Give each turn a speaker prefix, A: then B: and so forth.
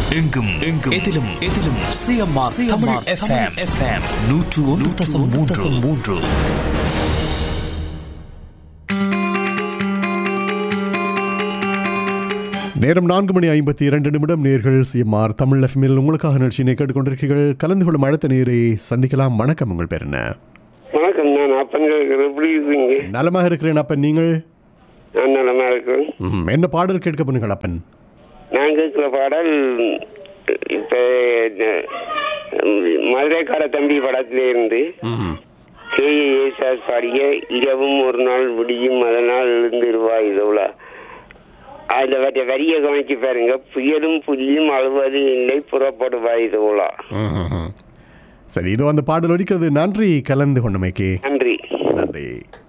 A: எங்கும் எங்கும் எதிலும் எதிலும் சிஎம்ஆர் தமிழ் எஃப்எம் எஃப்எம் நூற்று ஒன்று தசம் மூன்று தசம் மூன்று
B: நேரம் நான்கு மணி ஐம்பத்தி இரண்டு நிமிடம் நேர்கள் சிஎம்ஆர் தமிழ் எஃப்எம்மில் உங்களுக்காக நிகழ்ச்சியினை கேட்டுக்கொண்டிருக்கிறீர்கள் கலந்து கொள்ளும் அடுத்த நேரை சந்திக்கலாம் வணக்கம் உங்கள் பேர் என்ன
C: வணக்கம் நான் அப்பன் கேட்குறேன் எப்படி இருக்கீங்க
B: நலமாக இருக்கிறேன் அப்பன் நீங்கள்
C: நான் நலமா இருக்கேன்
B: ம், என்ன பாடல் கேட்க பண்ணுங்கள் அப்பன்
C: நான் கேட்குற பாடல் இப்போ மதுரைக்கார தம்பி படத்திலே இருந்து
B: ம்,
C: கே ஏசாஸ் பாடிய இரவும் ஒரு நாள் விடியும் அதனால் எழுந்திருவா இதோலா அந்த வரிய வரியை கவனிச்சு பாருங்க புயலும் புலியும் அழுவது இல்லை புறப்படுவா இதோலா
B: ம், ம், ம். சரி இதோ அந்த பாடல் ஒலிக்கிறது நன்றி கலந்து கொண்டமைக்கு
C: நன்றி
B: நன்றி